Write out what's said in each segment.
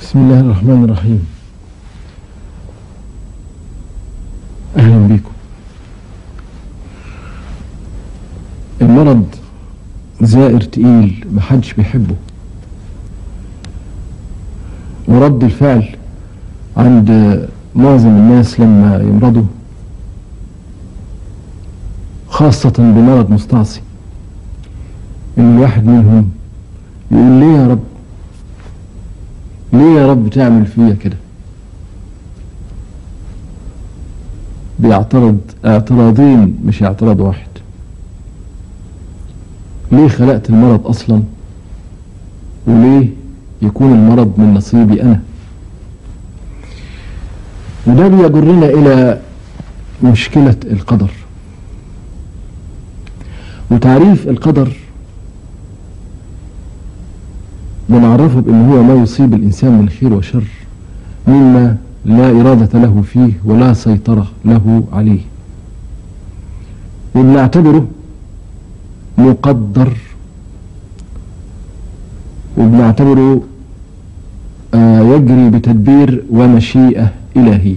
بسم الله الرحمن الرحيم أهلا بكم المرض زائر تقيل محدش بيحبه ورد الفعل عند معظم الناس لما يمرضوا خاصة بمرض مستعصي إن الواحد منهم يقول ليه يا رب ليه يا رب تعمل فيا كده بيعترض اعتراضين مش اعتراض واحد ليه خلقت المرض اصلا وليه يكون المرض من نصيبي انا وده بيجرنا الى مشكلة القدر وتعريف القدر بنعرفه بأن هو ما يصيب الإنسان من خير وشر مما لا إرادة له فيه ولا سيطرة له عليه وبنعتبره مقدر وبنعتبره آه يجري بتدبير ومشيئة إلهية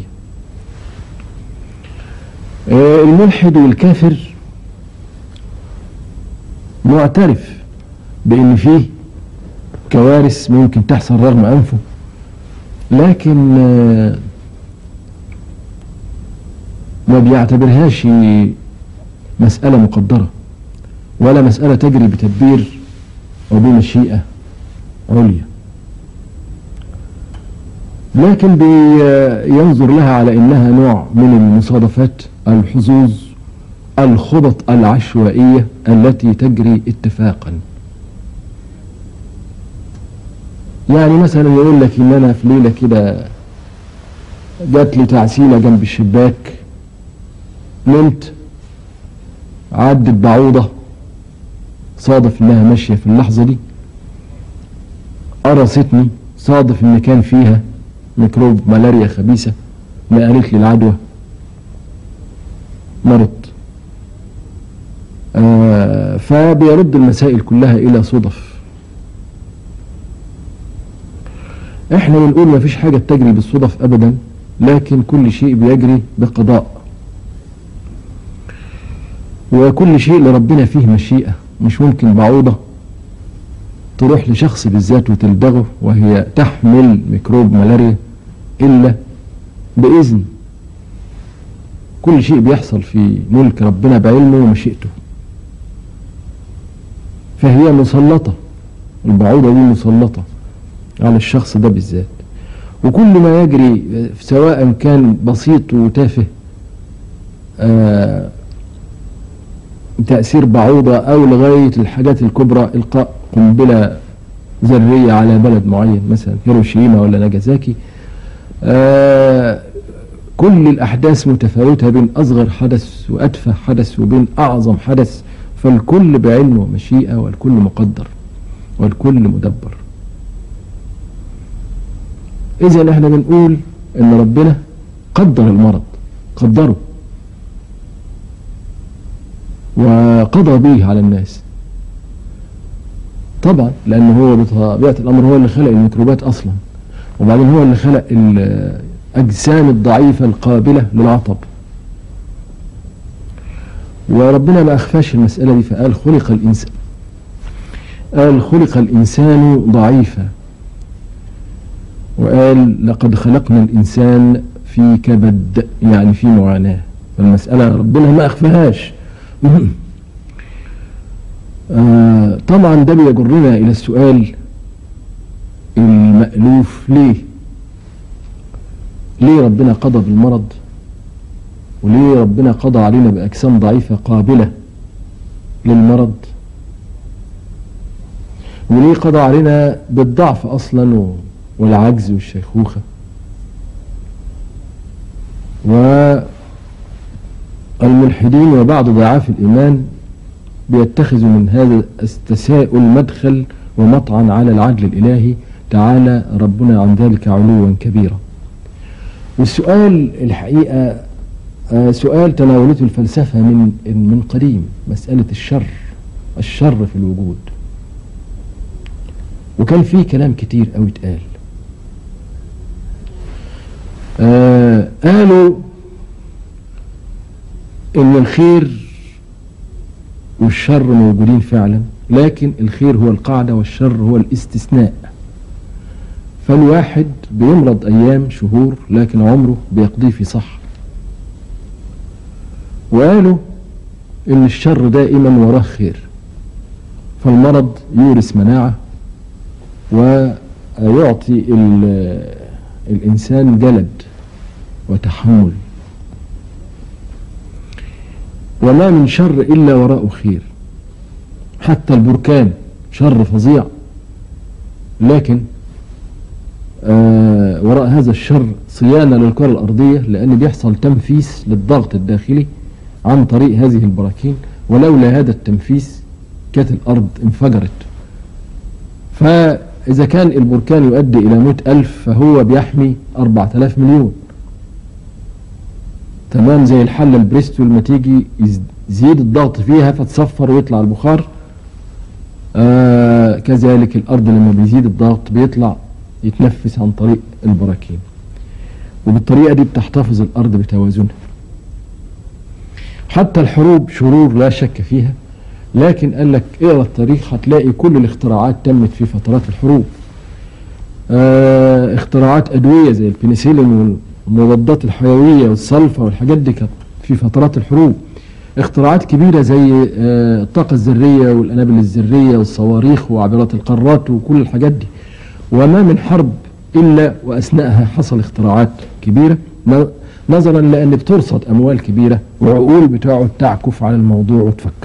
آه الملحد والكافر معترف بأن فيه كوارث ممكن تحصل رغم أنفه لكن ما بيعتبرهاش مسألة مقدرة ولا مسألة تجري بتدبير أو بمشيئة عليا لكن بينظر لها على إنها نوع من المصادفات الحظوظ الخبط العشوائية التي تجري اتفاقا يعني مثلا يقول لك ان انا في ليله كده جات لي تعسيله جنب الشباك نمت عدت بعوضه صادف انها ماشيه في اللحظه دي قرصتني صادف ان كان فيها ميكروب ملاريا خبيثه نقلت لي العدوى مرض آه فبيرد المسائل كلها الى صدف احنا بنقول ما فيش حاجة بتجري بالصدف ابدا لكن كل شيء بيجري بقضاء وكل شيء لربنا فيه مشيئة مش ممكن بعوضة تروح لشخص بالذات وتلدغه وهي تحمل ميكروب ملاريا إلا بإذن كل شيء بيحصل في ملك ربنا بعلمه ومشيئته فهي مسلطة البعوضة دي مسلطة على الشخص ده بالذات وكل ما يجري سواء كان بسيط وتافه آه تأثير بعوضة أو لغاية الحاجات الكبرى إلقاء قنبلة ذرية على بلد معين مثلا هيروشيما ولا ناجازاكي آه كل الأحداث متفاوتة بين أصغر حدث وأتفه حدث وبين أعظم حدث فالكل بعلم ومشيئة والكل مقدر والكل مدبر إذا احنا بنقول إن ربنا قدر المرض قدره وقضى به على الناس طبعا لأنه هو بطبيعة الأمر هو اللي خلق الميكروبات أصلا وبعدين هو اللي خلق الأجسام الضعيفة القابلة للعطب وربنا ما أخفاش المسألة دي فقال خلق الإنسان قال خلق الإنسان ضعيفا وقال لقد خلقنا الإنسان في كبد يعني في معاناة فالمسألة ربنا ما أخفاهاش آه طبعا ده بيجرنا إلى السؤال المألوف ليه ليه ربنا قضى بالمرض وليه ربنا قضى علينا بأجسام ضعيفة قابلة للمرض وليه قضى علينا بالضعف أصلا والعجز والشيخوخة والملحدين وبعض ضعاف الإيمان بيتخذوا من هذا التساؤل مدخل ومطعن على العدل الإلهي تعالى ربنا عن ذلك علوا كبيرا والسؤال الحقيقة سؤال تناولته الفلسفة من من قديم مسألة الشر الشر في الوجود وكان فيه كلام كتير قوي اتقال آه قالوا ان الخير والشر موجودين فعلا لكن الخير هو القاعدة والشر هو الاستثناء فالواحد بيمرض ايام شهور لكن عمره بيقضيه في صح وقالوا ان الشر دائما وراه خير فالمرض يورث مناعة ويعطي الإنسان جلد وتحمل وما من شر إلا وراءه خير حتى البركان شر فظيع لكن آه وراء هذا الشر صيانة للكرة الأرضية لأن بيحصل تنفيس للضغط الداخلي عن طريق هذه البراكين ولولا هذا التنفيس كانت الأرض انفجرت فإذا كان البركان يؤدي إلى موت ألف فهو بيحمي أربعة آلاف مليون تمام زي الحلة البريستول لما تيجي يزيد الضغط فيها فتصفر ويطلع البخار آه كذلك الأرض لما بيزيد الضغط بيطلع يتنفس عن طريق البراكين وبالطريقة دي بتحتفظ الأرض بتوازنها حتى الحروب شرور لا شك فيها لكن قال لك اقرا التاريخ هتلاقي كل الاختراعات تمت في فترات الحروب اه اختراعات ادويه زي البنسلين والمضادات الحيويه والصلفه والحاجات دي كانت في فترات الحروب اختراعات كبيره زي اه الطاقه الذريه والانابل الذريه والصواريخ وعبرات القارات وكل الحاجات دي وما من حرب الا واثناءها حصل اختراعات كبيره نظرا لان بترصد اموال كبيره وعقول بتقعد تعكف على الموضوع وتفكر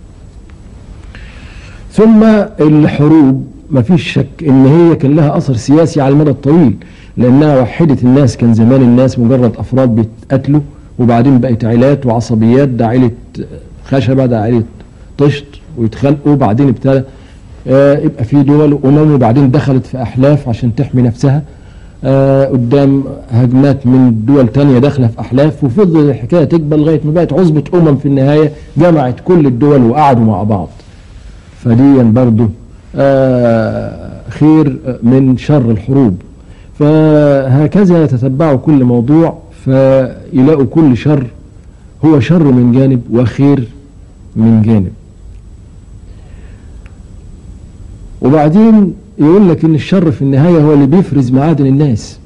ثم الحروب ما فيش شك ان هي كان لها اثر سياسي على المدى الطويل لانها وحدت الناس كان زمان الناس مجرد افراد بيتقاتلوا وبعدين بقت عيلات وعصبيات ده عيله خشبه ده عيله طشت ويتخانقوا وبعدين ابتدى آه يبقى في دول وامم وبعدين دخلت في احلاف عشان تحمي نفسها آه قدام هجمات من دول تانية داخله في احلاف وفضل الحكايه تكبر لغايه ما بقت عصبه امم في النهايه جمعت كل الدول وقعدوا مع بعض فديا برضو آه خير من شر الحروب فهكذا يتتبعوا كل موضوع فيلاقوا كل شر هو شر من جانب وخير من جانب وبعدين يقول لك ان الشر في النهاية هو اللي بيفرز معادن الناس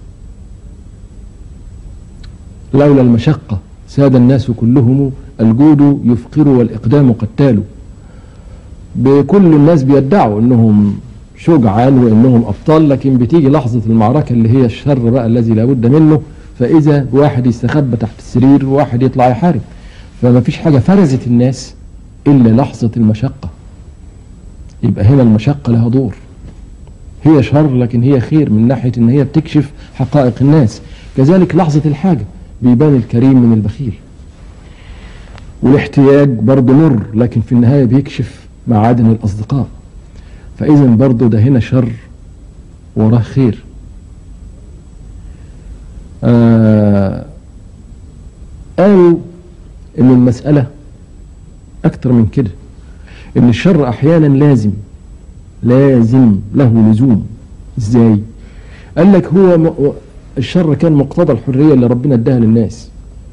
لولا المشقة ساد الناس كلهم الجود يفقر والإقدام قتال بكل الناس بيدعوا انهم شجعان وانهم ابطال لكن بتيجي لحظة المعركة اللي هي الشر بقى الذي لابد منه فاذا واحد يستخبى تحت السرير وواحد يطلع يحارب فما فيش حاجة فرزت الناس الا لحظة المشقة يبقى هنا المشقة لها دور هي شر لكن هي خير من ناحية ان هي بتكشف حقائق الناس كذلك لحظة الحاجة بيبان الكريم من البخيل والاحتياج برضه مر لكن في النهاية بيكشف معادن الأصدقاء فإذا برضه ده هنا شر وراه خير آه قالوا إن المسألة أكتر من كده إن الشر أحيانا لازم لازم له لزوم إزاي؟ قال لك هو م... الشر كان مقتضى الحرية اللي ربنا اداها للناس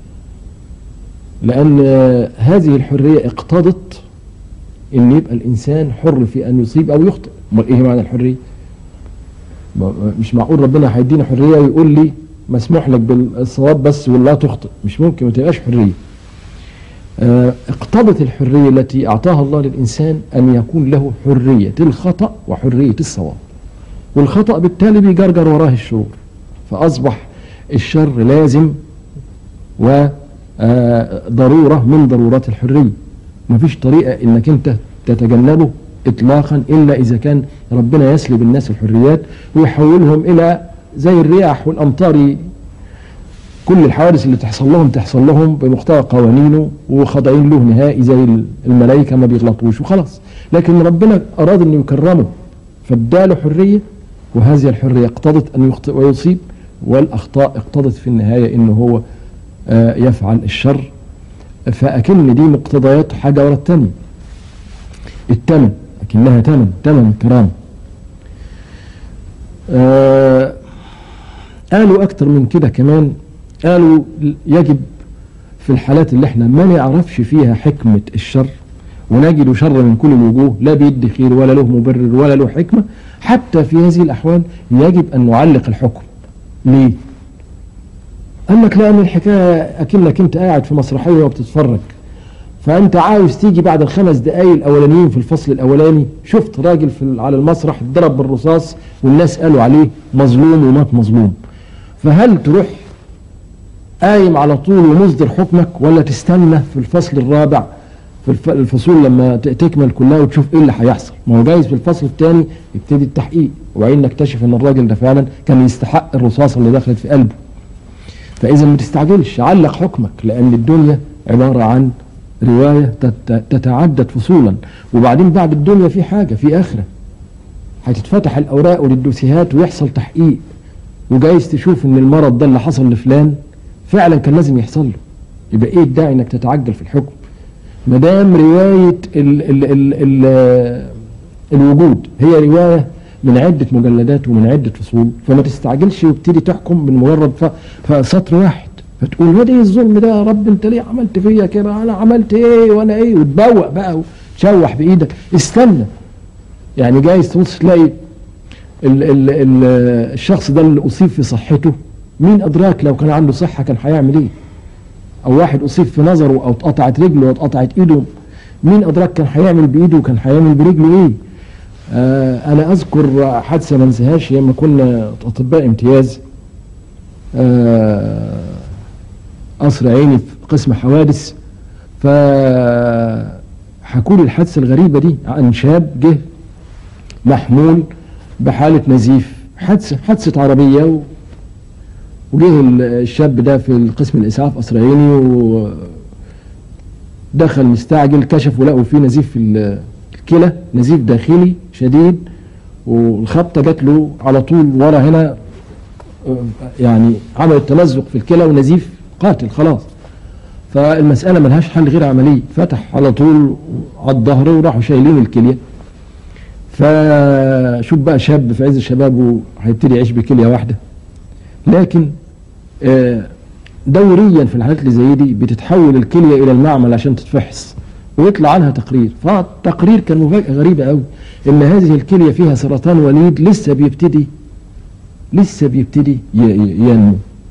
لأن هذه الحرية اقتضت ان يبقى الانسان حر في ان يصيب او يخطئ امال ايه معنى الحريه مش معقول ربنا هيدينا حريه ويقول لي مسموح لك بالصواب بس ولا تخطئ مش ممكن ما تبقاش حريه اه اقتضت الحريه التي اعطاها الله للانسان ان يكون له حريه الخطا وحريه الصواب والخطا بالتالي بيجرجر وراه الشرور فاصبح الشر لازم وضروره من ضرورات الحريه مفيش طريقة انك انت تتجنبه اطلاقا الا اذا كان ربنا يسلب الناس الحريات ويحولهم الى زي الرياح والامطار كل الحوادث اللي تحصل لهم تحصل لهم بمقتضى قوانينه وخاضعين له نهائي زي الملائكه ما بيغلطوش وخلاص لكن ربنا اراد انه يكرمه فاداله حريه وهذه الحريه اقتضت ان يخطئ ويصيب والاخطاء اقتضت في النهايه انه هو آه يفعل الشر فأكن دي مقتضيات حاجة ورا التانية التمن أكنها تمن تمن كرام آه قالوا أكتر من كده كمان قالوا يجب في الحالات اللي احنا ما نعرفش فيها حكمة الشر ونجد شر من كل الوجوه لا بيد خير ولا له مبرر ولا له حكمة حتى في هذه الأحوال يجب أن نعلق الحكم ليه؟ قال لك لأن الحكاية أكنك أنت قاعد في مسرحية وبتتفرج فأنت عاوز تيجي بعد الخمس دقايق الأولانيين في الفصل الأولاني شفت راجل في على المسرح اتضرب بالرصاص والناس قالوا عليه مظلوم ومات مظلوم فهل تروح قايم على طول ومصدر حكمك ولا تستنى في الفصل الرابع في الفصول لما تكمل كلها وتشوف ايه اللي هيحصل ما هو جايز في الفصل الثاني يبتدي التحقيق وبعدين نكتشف ان الراجل ده فعلا كان يستحق الرصاصه اللي دخلت في قلبه فاذا ما تستعجلش علق حكمك لان الدنيا عباره عن روايه تتعدد فصولا وبعدين بعد الدنيا في حاجه في اخره هتتفتح الاوراق والدوسيهات ويحصل تحقيق وجايز تشوف ان المرض ده اللي حصل لفلان فعلا كان لازم يحصل له يبقى ايه الداعي انك تتعجل في الحكم ما دام روايه ال ال ال ال الوجود هي روايه من عده مجلدات ومن عده فصول فما تستعجلش وابتدي تحكم من مجرد فسطر واحد فتقول هو ايه الظلم ده يا رب انت ليه عملت فيا كده انا عملت ايه وانا ايه وتبوق بقى وتشوح بايدك استنى يعني جايز تبص تلاقي ال ال ال الشخص ده اللي اصيب في صحته مين ادراك لو كان عنده صحه كان هيعمل ايه او واحد اصيب في نظره او اتقطعت رجله او اتقطعت ايده مين ادراك كان هيعمل بايده وكان هيعمل برجله ايه آه انا اذكر حادثه ما انساهاش لما كنا اطباء امتياز آه قصر عيني في قسم حوادث ف حكوا لي الحادثه الغريبه دي عن شاب جه محمول بحاله نزيف حادثه حادثه عربيه و... وجه الشاب ده في القسم الاسعاف قصر عيني ودخل مستعجل كشفوا لقوا فيه نزيف في الكلى نزيف داخلي شديد والخبطه جات له على طول ورا هنا يعني عملت تمزق في الكلى ونزيف قاتل خلاص فالمسألة ملهاش حل غير عملية فتح على طول على الظهر وراحوا شايلين الكلية فشوف بقى شاب في عز شبابه هيبتدي يعيش بكلية واحدة لكن دوريا في الحالات اللي زي دي بتتحول الكلية إلى المعمل عشان تتفحص ويطلع عنها تقرير فالتقرير كان مفاجأة غريبة قوي إن هذه الكلية فيها سرطان وليد لسه بيبتدي لسه بيبتدي ينمو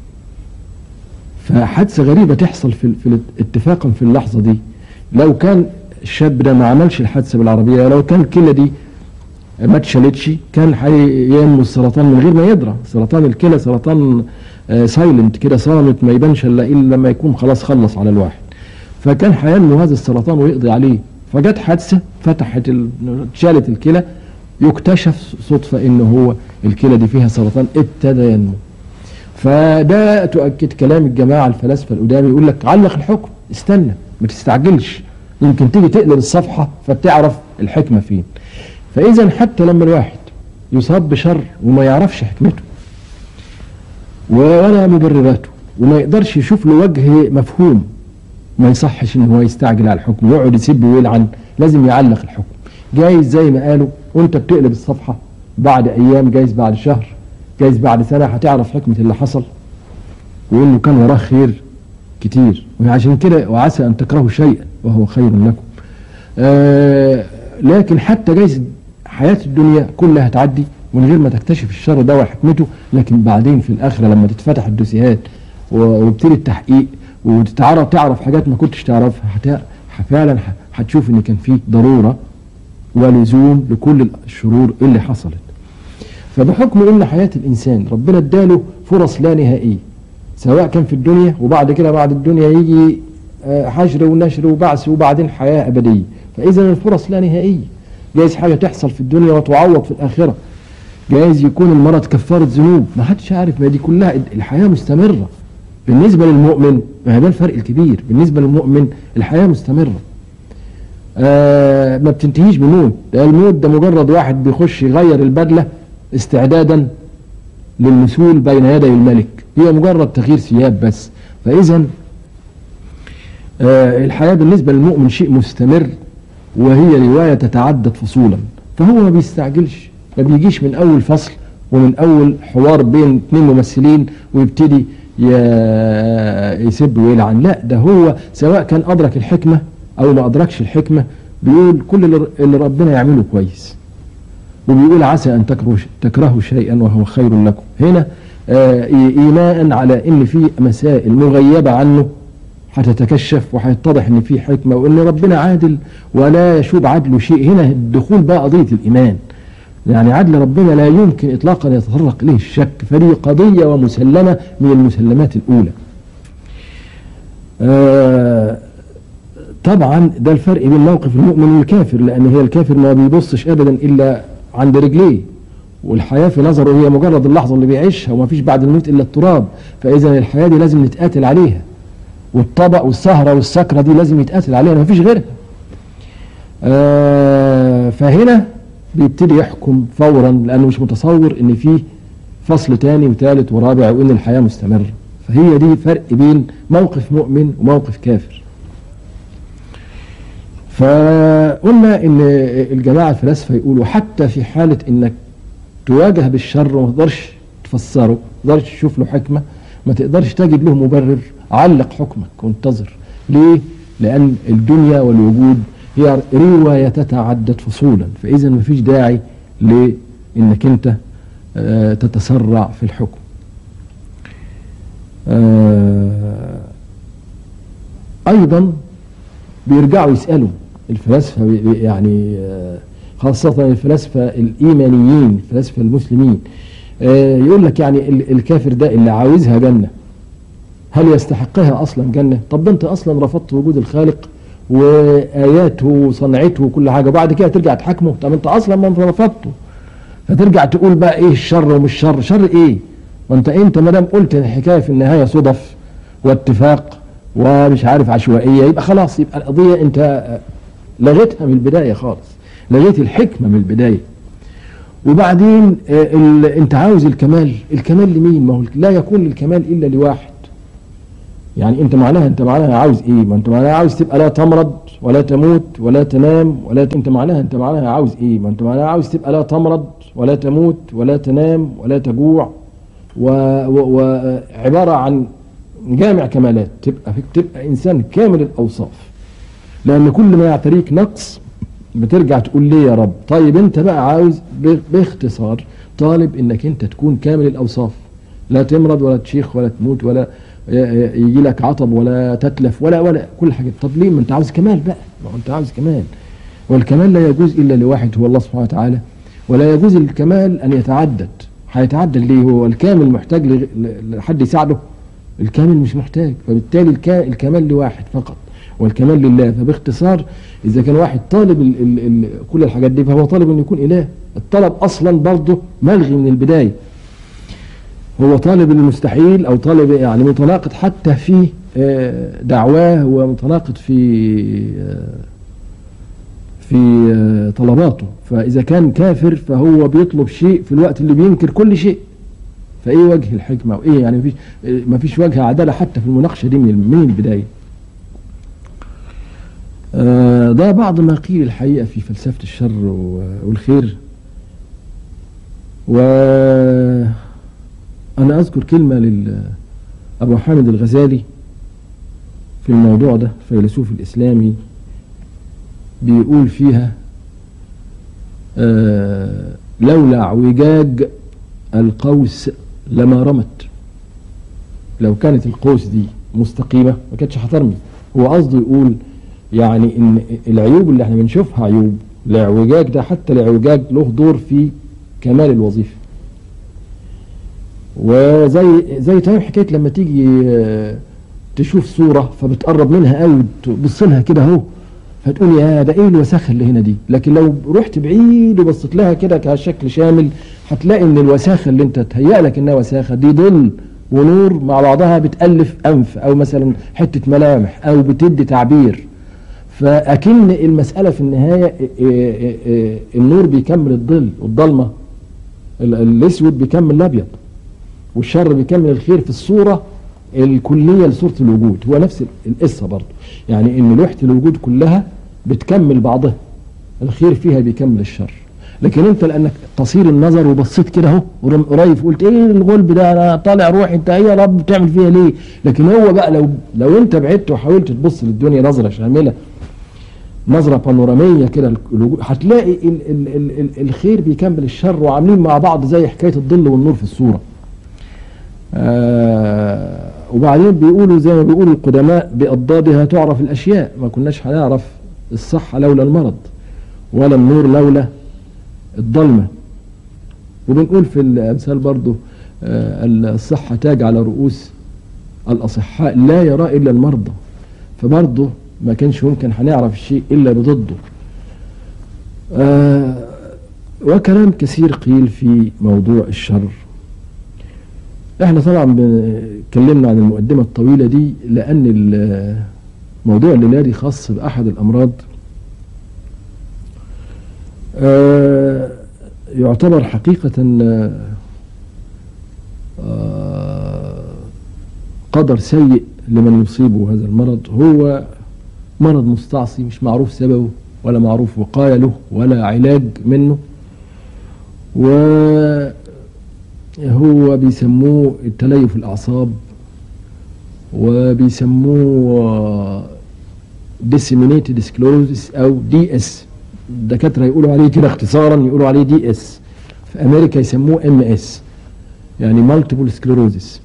فحادثه غريبه تحصل في, في اتفاقا في اللحظه دي لو كان الشاب ده ما عملش الحادثه بالعربيه لو كان الكلى دي ما اتشالتش كان هينمو السرطان من غير ما يدرى سرطان الكلى سرطان آه سايلنت كده صامت ما يبانش الا لما يكون خلاص خلص على الواحد فكان هينمو هذا السرطان ويقضي عليه فجت حادثه فتحت اتشالت الكلى يكتشف صدفه ان هو الكلى دي فيها سرطان ابتدى ينمو فده تؤكد كلام الجماعة الفلاسفة القدام يقول لك علق الحكم استنى ما تستعجلش يمكن تيجي تقلب الصفحة فتعرف الحكمة فين فإذا حتى لما الواحد يصاب بشر وما يعرفش حكمته ولا مبرراته وما يقدرش يشوف له وجه مفهوم ما يصحش ان هو يستعجل على الحكم ويقعد يسب ويلعن لازم يعلق الحكم جايز زي ما قالوا وانت بتقلب الصفحة بعد ايام جايز بعد شهر جايز بعد سنة هتعرف حكمة اللي حصل وإنه كان وراه خير كتير وعشان كده وعسى أن تكرهوا شيئا وهو خير لكم آه لكن حتى جايز حياة الدنيا كلها هتعدي من غير ما تكتشف الشر ده وحكمته لكن بعدين في الآخرة لما تتفتح الدوسيهات ويبتدي التحقيق وتتعرف تعرف حاجات ما كنتش تعرفها فعلا هتشوف ان كان في ضرورة ولزوم لكل الشرور اللي حصلت فبحكم ان حياة الانسان ربنا اداله فرص لا نهائية سواء كان في الدنيا وبعد كده بعد الدنيا يجي حشر ونشر وبعث وبعدين حياة ابدية فاذا الفرص لا نهائية جايز حاجة تحصل في الدنيا وتعوض في الاخرة جايز يكون المرض كفارة ذنوب ما حدش عارف ما دي كلها الحياة مستمرة بالنسبة للمؤمن ما ده الفرق الكبير بالنسبة للمؤمن الحياة مستمرة آه ما بتنتهيش بموت ده الموت ده مجرد واحد بيخش يغير البدلة استعدادا للمثول بين يدي الملك هي مجرد تغيير ثياب بس فإذا آه الحياة بالنسبة للمؤمن شيء مستمر وهي رواية تتعدد فصولا فهو ما بيستعجلش ما بيجيش من أول فصل ومن أول حوار بين اثنين ممثلين ويبتدي ي- يسب ويلعن لا ده هو سواء كان أدرك الحكمة أو ما أدركش الحكمة بيقول كل اللي- اللي ربنا يعمله كويس وبيقول عسى أن تكرهوا تكرهوا شيئا وهو خير لكم هنا آه، إيماء على إن في مسائل مغيبة عنه هتتكشف وهيتضح ان في حكمه وان ربنا عادل ولا يشوب عدله شيء هنا الدخول بقى قضيه الايمان يعني عدل ربنا لا يمكن اطلاقا يتطرق اليه الشك فدي قضيه ومسلمه من المسلمات الاولى آه طبعا ده الفرق بين موقف المؤمن والكافر لان هي الكافر ما بيبصش ابدا الا عند رجليه والحياه في نظره هي مجرد اللحظه اللي بيعيشها وما فيش بعد الموت الا التراب فاذا الحياه دي لازم نتقاتل عليها والطبق والسهره والسكره دي لازم يتقاتل عليها ما فيش غيرها آه فهنا بيبتدي يحكم فورا لانه مش متصور ان في فصل تاني وثالث ورابع وان الحياه مستمره فهي دي فرق بين موقف مؤمن وموقف كافر فقلنا ان الجماعه الفلاسفه يقولوا حتى في حاله انك تواجه بالشر وما تقدرش تفسره ما تقدرش تشوف له حكمه ما تقدرش تجد له مبرر علق حكمك وانتظر ليه؟ لأن الدنيا والوجود هي رواية تتعدد فصولا فإذا ما فيش داعي لأنك أنت آه، تتسرع في الحكم آه، أيضا بيرجعوا يسألوا الفلاسفة بي- بي- يعني آه، خاصة الفلاسفة الإيمانيين الفلاسفة المسلمين آه، يقول لك يعني ال- الكافر ده اللي عاوزها جنة هل يستحقها اصلا جنه طب ده انت اصلا رفضت وجود الخالق واياته وصنعته وكل حاجه وبعد كده ترجع تحاكمه طب انت اصلا ما انت رفضته فترجع تقول بقى ايه الشر ومش شر شر ايه ما انت انت ما دام قلت إن الحكايه في النهايه صدف واتفاق ومش عارف عشوائيه يبقى خلاص يبقى القضيه انت آه، لغيتها من البدايه خالص لغيت الحكمه من البدايه وبعدين آه، ال- انت عاوز الكمال الكمال لمين ما هو لا يكون الكمال الا لواحد يعني انت معناها انت معناها عاوز ايه ما انت معناها عاوز تبقى لا تمرض ولا تموت ولا تنام ولا ت... انت معناها انت معناها عاوز ايه ما انت معناها عاوز تبقى لا تمرض ولا تموت ولا تنام ولا تجوع وعبارة و... و... عبارة عن جامع كمالات تبقى تبقى انسان كامل الاوصاف لان كل ما يعتريك نقص بترجع تقول ليه يا رب طيب انت بقى عاوز ب... باختصار طالب انك انت تكون كامل الاوصاف لا تمرض ولا تشيخ ولا تموت ولا يجي لك عطب ولا تتلف ولا ولا كل حاجه طب ليه ما انت عاوز كمال بقى ما هو انت عاوز كمال والكمال لا يجوز الا لواحد هو الله سبحانه وتعالى ولا يجوز الكمال ان يتعدد هيتعدد ليه هو الكامل محتاج لغ- ل- لحد يساعده الكامل مش محتاج فبالتالي الكا- الكمال لواحد فقط والكمال لله فباختصار اذا كان واحد طالب ال ال ال كل الحاجات دي فهو طالب ان يكون اله الطلب اصلا برضه ملغي من البدايه هو طالب المستحيل او طالب يعني متناقض حتى في آه، دعواه ومتناقض في آه، في آه، طلباته فاذا كان كافر فهو بيطلب شيء في الوقت اللي بينكر كل شيء فايه وجه الحكمه وايه يعني مفيش آه، مفيش وجه عداله حتى في المناقشه دي من من البدايه آه، ده بعض ما قيل الحقيقه في فلسفه الشر و- والخير و أنا أذكر كلمة لأبو حامد الغزالي في الموضوع ده الفيلسوف الإسلامي بيقول فيها آه لولا اعوجاج القوس لما رمت لو كانت القوس دي مستقيمة ما كانتش هترمي هو قصده يقول يعني ان العيوب اللي احنا بنشوفها عيوب الاعوجاج ده حتى الاعوجاج له دور في كمال الوظيفه وزي زي تمام حكايه لما تيجي آه، تشوف صوره فبتقرب منها قوي تبص لها كده اهو فتقول يا ده ايه الوساخه اللي هنا دي لكن لو رحت بعيد وبصيت لها كده كشكل شامل هتلاقي ان الوساخه اللي انت تهيأ لك انها وساخه دي ظل ونور مع بعضها بتألف انف او مثلا حته ملامح او بتدي تعبير فاكن المساله في النهايه إيه- إيه- إيه النور بيكمل الظل والضلمه ال- الاسود بيكمل الابيض والشر بيكمل الخير في الصوره الكليه لصوره الوجود هو نفس القصه برضه يعني ان لوحه الوجود كلها بتكمل بعضها الخير فيها بيكمل الشر لكن انت لانك قصير النظر وبصيت كده اهو ورم- قريب قلت ايه الغلب ده انا طالع روحي انت ايه يا رب بتعمل فيها ليه لكن هو بقى لو لو انت بعدت وحاولت تبص للدنيا نظره شامله نظره بانوراميه كده الوجود- هتلاقي ال ال ال ال الخير بيكمل الشر وعاملين مع بعض زي حكايه الظل والنور في الصوره آه وبعدين بيقولوا زي ما بيقولوا القدماء بأضدادها تعرف الأشياء ما كناش هنعرف الصحة لولا المرض ولا النور لولا الضلمة وبنقول في الأمثال برضو آه الصحة تاج على رؤوس الأصحاء لا يرى إلا المرضى فبرضه ما كانش ممكن هنعرف الشيء إلا بضده آه وكلام كثير قيل في موضوع الشر احنا طبعا بن- اتكلمنا عن المقدمة الطويلة دي لأن ال- موضوع الليلة دي خاص بأحد الأمراض آه، يعتبر حقيقة آه، آه، قدر سيء لمن يصيبه هذا المرض هو مرض مستعصي مش معروف سببه ولا معروف وقاية له ولا علاج منه وهو بيسموه تليف الأعصاب وبيسموه disseminated sclerosis أو دي اس الدكاترة يقولوا عليه كده اختصارا يقولوا عليه دي اس في أمريكا يسموه ام اس يعني مالتيبل سكليروزس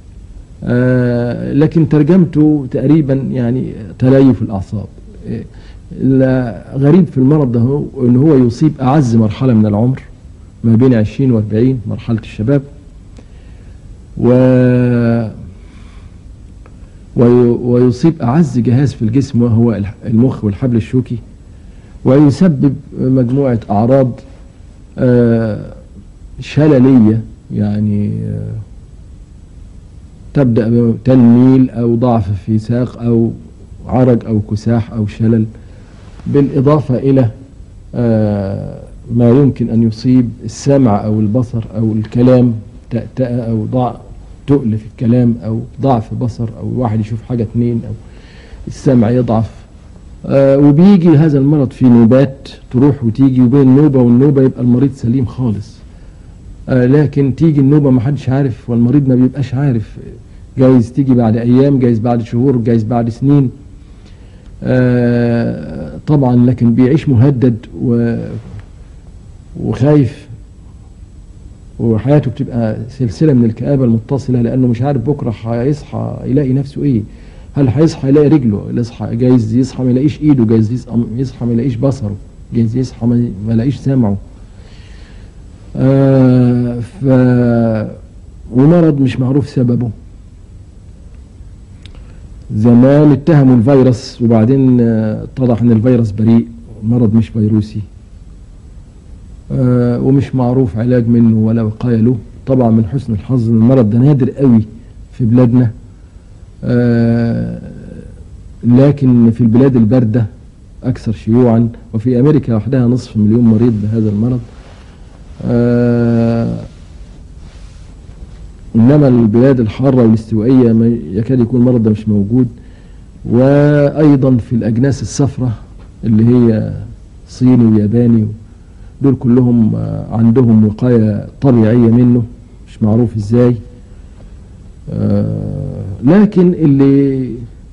آه لكن ترجمته تقريبا يعني تليف الأعصاب آه، الغريب في المرض ده هو ان هو يصيب أعز مرحلة من العمر ما بين 20 و 40 مرحلة الشباب و وي- ويصيب أعز جهاز في الجسم وهو الح- المخ والحبل الشوكي ويسبب مجموعة أعراض آه، شللية يعني آه، تبدأ بتنميل أو ضعف في ساق أو عرج أو كساح أو شلل بالإضافة إلى آه، ما يمكن أن يصيب السمع أو البصر أو الكلام تأتأة أو ضع تقل في الكلام أو ضعف بصر أو واحد يشوف حاجة اتنين أو السمع يضعف آه، وبيجي هذا المرض في نوبات تروح وتيجي وبين النوبة والنوبة يبقى المريض سليم خالص آه، لكن تيجي النوبة ما حدش عارف والمريض ما بيبقاش عارف جايز تيجي بعد أيام جايز بعد شهور جايز بعد سنين آه، طبعا لكن بيعيش مهدد و وخايف وحياته بتبقى سلسلة من الكآبة المتصلة لأنه مش عارف بكرة هيصحى يلاقي نفسه إيه هل هيصحى يلاقي رجله يصحى جايز يصحى ما يلاقيش إيده جايز يصحى, يصحى ما يلاقيش بصره جايز يصحى ما ما يلاقيش سمعه آه ف ومرض مش معروف سببه زمان اتهموا الفيروس وبعدين آه، اتضح ان الفيروس بريء مرض مش فيروسي آه، ومش معروف علاج منه ولا وقاية له طبعا من حسن الحظ ان المرض ده نادر قوي في بلادنا آه، لكن في البلاد الباردة أكثر شيوعا وفي أمريكا وحدها نصف مليون مريض بهذا المرض آه، إنما البلاد الحارة والاستوائية ما يكاد يكون المرض ده مش موجود وأيضا في الأجناس الصفراء اللي هي صيني وياباني دول كلهم آه، عندهم وقاية طبيعية منه مش معروف ازاي آه، لكن اللي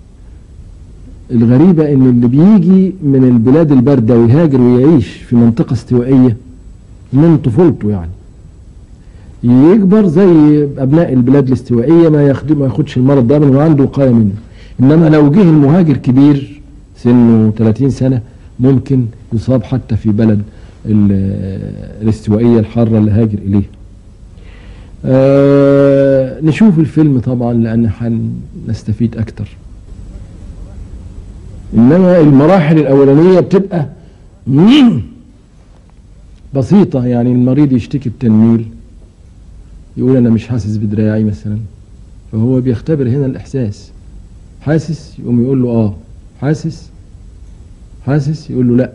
الغريبة ان اللي بيجي من البلاد الباردة ويهاجر ويعيش في منطقة استوائية من طفولته يعني يكبر زي ابناء البلاد الاستوائية ما ياخد ما ياخدش المرض ده من عنده وقاية منه انما لو جه المهاجر كبير سنه 30 سنة ممكن يصاب حتى في بلد ال- الاستوائية الحارة اللي هاجر إليه آه نشوف الفيلم طبعا لأن هنستفيد أكتر إنما المراحل الأولانية بتبقى بسيطة يعني المريض يشتكي بتنميل يقول أنا مش حاسس بدراعي مثلا فهو بيختبر هنا الإحساس حاسس يقوم يقول له آه حاسس حاسس يقول له لأ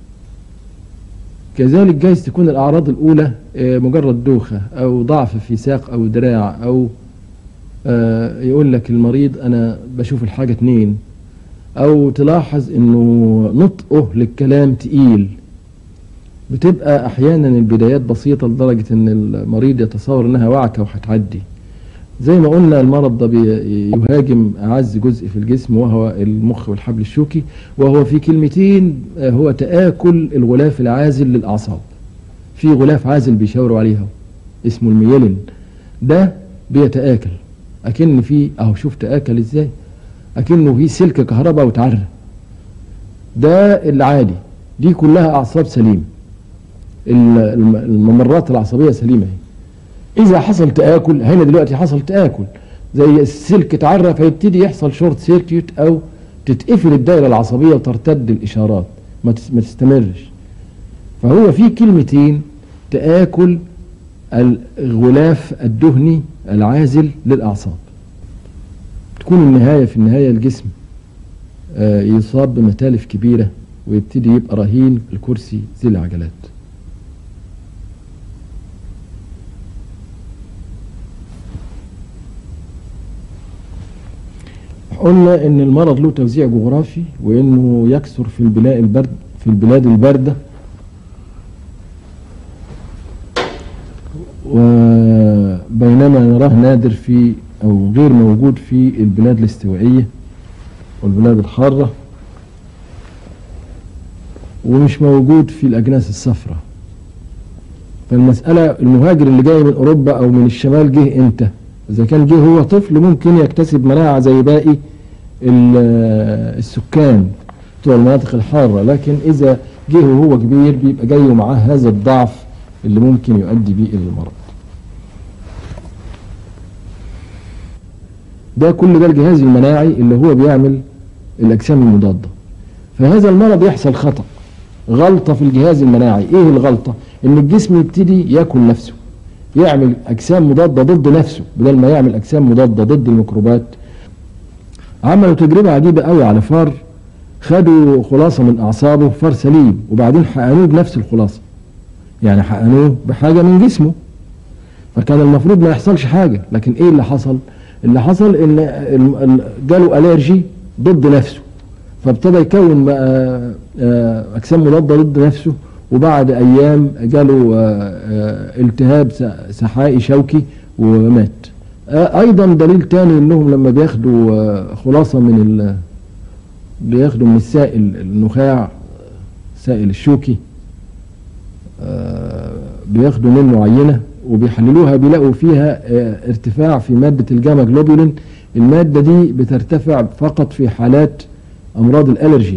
كذلك جايز تكون الأعراض الأولى آه، مجرد دوخة أو ضعف في ساق أو دراع أو آه، يقول لك المريض أنا بشوف الحاجة اتنين أو تلاحظ إنه نطقه للكلام تقيل بتبقى احيانا البدايات بسيطه لدرجه ان المريض يتصور انها وعكه وهتعدي زي ما قلنا المرض ده بيهاجم اعز جزء في الجسم وهو المخ والحبل الشوكي وهو في كلمتين آه، هو تاكل الغلاف العازل للاعصاب في غلاف عازل بيشاوروا عليها اسمه الميلين ده بيتآكل أكن في أهو شوف تآكل إزاي أكنه في سلك كهرباء وتعرى ده العادي دي كلها أعصاب سليمة ال- الم- الممرات العصبية سليمة هي إذا حصل تآكل هنا دلوقتي حصل تآكل زي السلك اتعرى فيبتدي يحصل شورت سيركيوت أو تتقفل الدائرة العصبية وترتد الإشارات ما تس- ما تستمرش فهو في كلمتين تآكل الغلاف الدهني العازل للأعصاب تكون النهاية في النهاية الجسم آه، يصاب بمتالف كبيرة ويبتدي يبقى رهين الكرسي زي العجلات قلنا ان المرض له توزيع جغرافي وانه يكثر في البلاد البرد في البلاد البارده وبينما نراه نادر في او غير موجود في البلاد الاستوائيه والبلاد الحاره ومش موجود في الاجناس الصفراء فالمساله المهاجر اللي جاي من اوروبا او من الشمال جه امتى اذا كان جه هو طفل ممكن يكتسب مناعه زي باقي ال- السكان بتوع المناطق الحاره لكن اذا جه وهو كبير بيبقى جاي ومعاه هذا الضعف اللي ممكن يؤدي بيه الى المرض ده كل ده الجهاز المناعي اللي هو بيعمل الاجسام المضاده فهذا المرض يحصل خطا غلطه في الجهاز المناعي ايه الغلطه ان الجسم يبتدي ياكل نفسه يعمل اجسام مضاده ضد نفسه بدل ما يعمل اجسام مضاده ضد الميكروبات عملوا تجربه عجيبه قوي على فار خدوا خلاصه من اعصابه فار سليم وبعدين حقنوه بنفس الخلاصه يعني حقنوه بحاجه من جسمه فكان المفروض ما يحصلش حاجه لكن ايه اللي حصل اللي حصل ان ال- ال- جاله الرجي ضد نفسه فابتدى يكون بقى آه، اجسام مضاده ضد نفسه وبعد ايام جاله آه، آه، التهاب س- سحائي شوكي ومات آه، ايضا دليل تاني انهم لما بياخدوا آه، خلاصه من ال بياخدوا من السائل النخاع السائل الشوكي آه، بياخدوا منه عينه وبيحللوها بيلاقوا فيها آه، ارتفاع في ماده الجاما جلوبولين الماده دي بترتفع فقط في حالات امراض الالرجي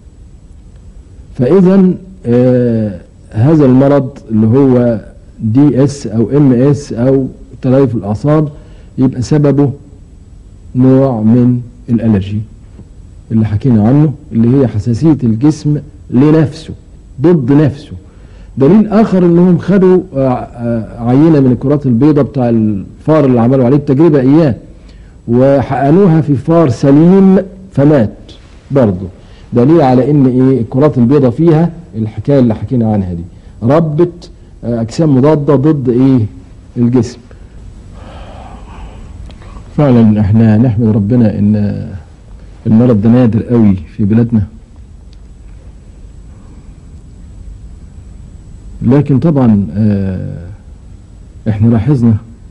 فاذا آه، هذا المرض اللي هو دي اس او ام اس او تليف الاعصاب يبقى سببه نوع من الالرجي اللي حكينا عنه اللي هي حساسيه الجسم لنفسه ضد نفسه دليل اخر انهم خدوا آه، آه، عينه من الكرات البيضاء بتاع الفار اللي عملوا عليه التجربه اياه وحقنوها في فار سليم فمات برضه دليل على ان ايه الكرات البيضاء فيها الحكايه اللي حكينا عنها دي ربت آه، اجسام مضاده ضد ايه الجسم فعلا احنا نحمد ربنا ان المرض ده نادر قوي في بلادنا لكن طبعا آه، احنا لاحظنا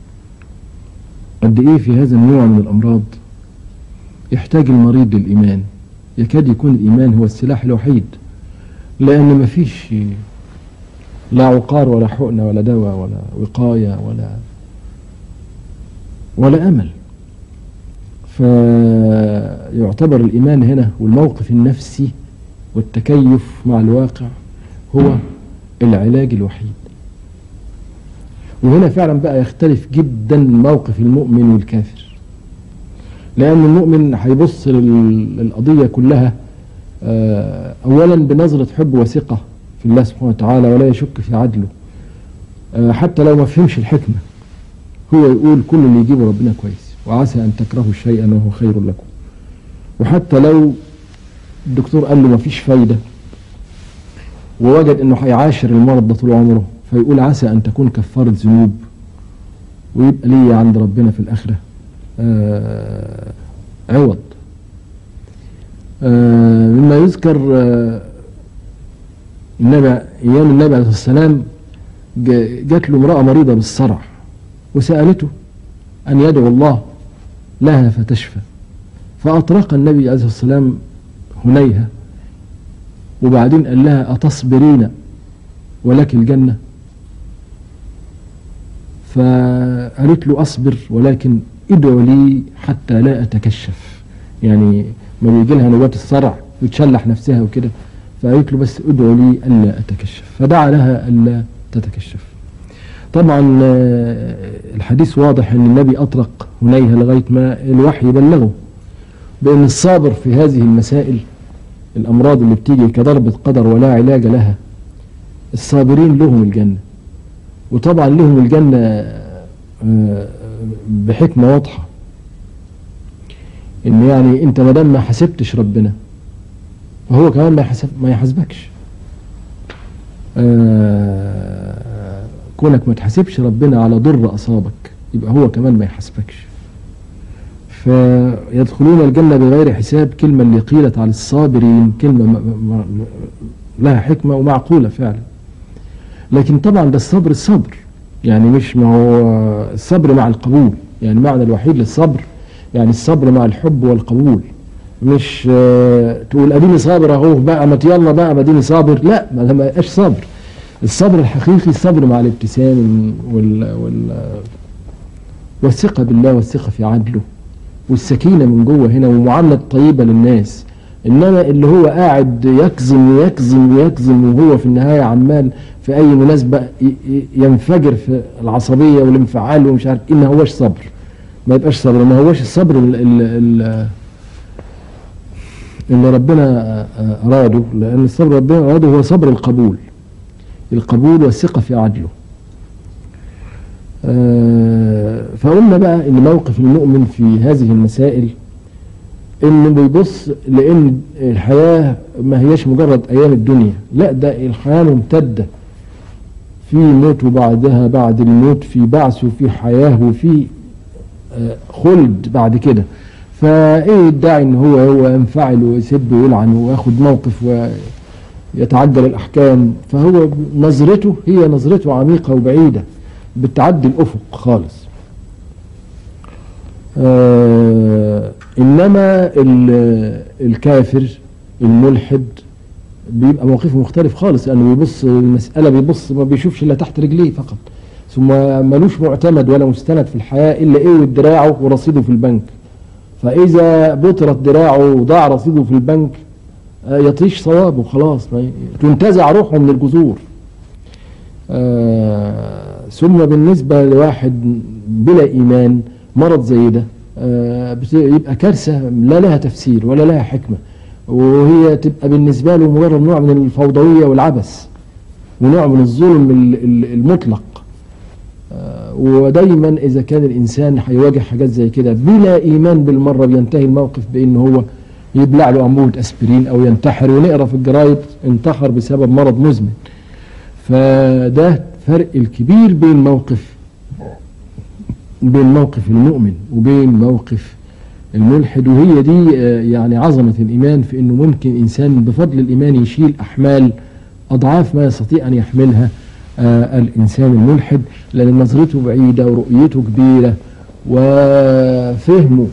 قد ايه في هذا النوع من الامراض يحتاج المريض للايمان يكاد يكون الايمان هو السلاح الوحيد لان مفيش لا عقار ولا حقنه ولا دواء ولا وقايه ولا ولا امل فيعتبر الايمان هنا والموقف النفسي والتكيف مع الواقع هو العلاج الوحيد وهنا فعلا بقى يختلف جدا موقف المؤمن والكافر لأن المؤمن هيبص لل- للقضية كلها آه، أولا بنظرة حب وثقة في الله سبحانه وتعالى ولا يشك في عدله آه، حتى لو ما فهمش الحكمة هو يقول كل اللي يجيبه ربنا كويس وعسى أن تكرهوا شيئا وهو خير لكم وحتى لو الدكتور قال له ما فيش فايدة ووجد انه هيعاشر المرض ده طول عمره فيقول عسى ان تكون كفاره ذنوب ويبقى لي عند ربنا في الاخره آه عوض آه مما يذكر آه النبي أيام النبي عليه الصلاة والسلام جا- جات له امرأة مريضة بالصرع وسألته أن يدعو الله لها فتشفى فأطرق النبي عليه الصلاة والسلام هنيها وبعدين قال لها أتصبرين ولك الجنة فقالت له أصبر ولكن ادعو لي حتى لا أتكشف يعني ما بيجي لها نوبات الصرع وتشلح نفسها وكده فقالت له بس ادعو لي ألا أتكشف فدعا لها ألا تتكشف طبعا آه، الحديث واضح أن النبي أطرق هنيها لغاية ما الوحي بلغه بأن الصابر في هذه المسائل الأمراض اللي بتيجي كضربة قدر ولا علاج لها الصابرين لهم الجنة وطبعا لهم الجنة آه، بحكمة واضحة ان يعني انت ما دام ما حاسبتش ربنا فهو كمان ما يحاسب ما يحاسبكش آه، كونك ما تحاسبش ربنا على ضر اصابك يبقى هو كمان ما يحاسبكش فيدخلون الجنة بغير حساب كلمة اللي قيلت على الصابرين كلمة م- م- م- لها حكمة ومعقولة فعلا لكن طبعا ده الصبر الصبر يعني مش ما هو الصبر مع القبول يعني المعنى الوحيد للصبر يعني الصبر مع الحب والقبول مش آه، تقول اديني صابر اهو بقى ما يلا بقى ما اديني صابر لا ما ما يبقاش صبر الصبر الحقيقي الصبر مع الابتسام وال وال والثقة بالله والثقة في عدله والسكينة من جوه هنا والمعاملة الطيبة للناس إنما اللي هو قاعد يكظم ويكظم ويكظم وهو في النهاية عمال في أي مناسبة ي- ي- ينفجر في العصبية والانفعال ومش عارف إيه ما هوش صبر ما يبقاش صبر ما هوش الصبر ال- ال- ال- اللي ربنا أراده لأن الصبر ربنا أراده هو صبر القبول القبول والثقة في عدله آه، فقلنا بقى ان موقف المؤمن في هذه المسائل انه بيبص لان الحياه ما هيش مجرد ايام الدنيا لا ده الحياه ممتده في موت وبعدها بعد الموت في بعث وفي حياه وفي آه، خلد بعد كده فايه يدعي ان هو هو ينفعل ويسب ويلعن وياخد موقف ويتعجل الاحكام فهو نظرته هي نظرته عميقه وبعيده بتعدي الافق خالص آه انما ال- الكافر الملحد بيبقى موقفه مختلف خالص لانه بيبص المساله بيبص ما بيشوفش الا تحت رجليه فقط ثم ملوش معتمد ولا مستند في الحياه الا ايه دراعه ورصيده في البنك فاذا بطرت دراعه وضاع رصيده في البنك آه، يطيش صوابه خلاص ما ي- تنتزع روحه من الجذور آه، ثم بالنسبة لواحد بلا إيمان مرض زي ده آه، بت- يبقى كارثة لا لها تفسير ولا لها حكمة وهي تبقى بالنسبة له مجرد نوع من الفوضوية والعبث ونوع من الظلم ال- ال- المطلق آه، ودايما إذا كان الإنسان هيواجه حاجات زي كده بلا إيمان بالمرة بينتهي الموقف بأن هو يبلع له أنبوبة أسبرين أو ينتحر ونقرأ في الجرايد انتحر بسبب مرض مزمن فده فرق الكبير بين موقف بين موقف المؤمن وبين موقف الملحد وهي دي آه، يعني عظمة الإيمان في أنه ممكن إنسان بفضل الإيمان يشيل أحمال أضعاف ما يستطيع أن يحملها آه، الإنسان الملحد لأن نظرته بعيدة ورؤيته كبيرة وفهمه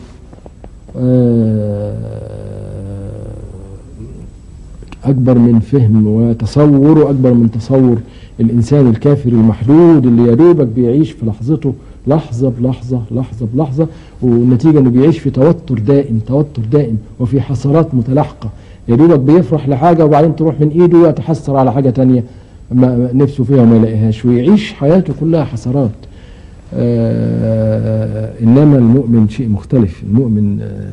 آه، أكبر من فهم وتصوره أكبر من تصور الإنسان الكافر المحدود اللي يا دوبك بيعيش في لحظته لحظة بلحظة لحظة بلحظة والنتيجة إنه بيعيش في توتر دائم توتر دائم وفي حسرات متلاحقة يا دوبك بيفرح لحاجة وبعدين تروح من إيده ويتحسر على حاجة تانية ما ما- نفسه فيها وما يلاقيهاش ويعيش حياته كلها حسرات آه إنما المؤمن شيء مختلف المؤمن آه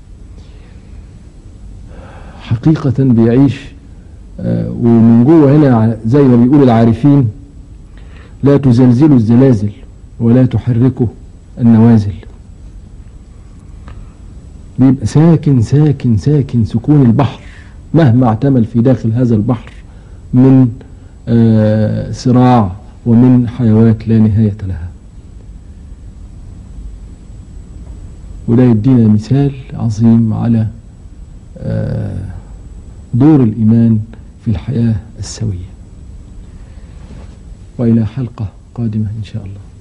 حقيقة بيعيش آه، ومن جوه هنا ع- زي ما بيقول العارفين لا تزلزلوا الزلازل ولا تحركوا النوازل بيبقى ساكن ساكن ساكن سكون البحر مهما اعتمل في داخل هذا البحر من آه، صراع ومن حيوات لا نهاية لها وده يدينا مثال عظيم على آه، دور الإيمان في الحياة السوية وإلى حلقة قادمة إن شاء الله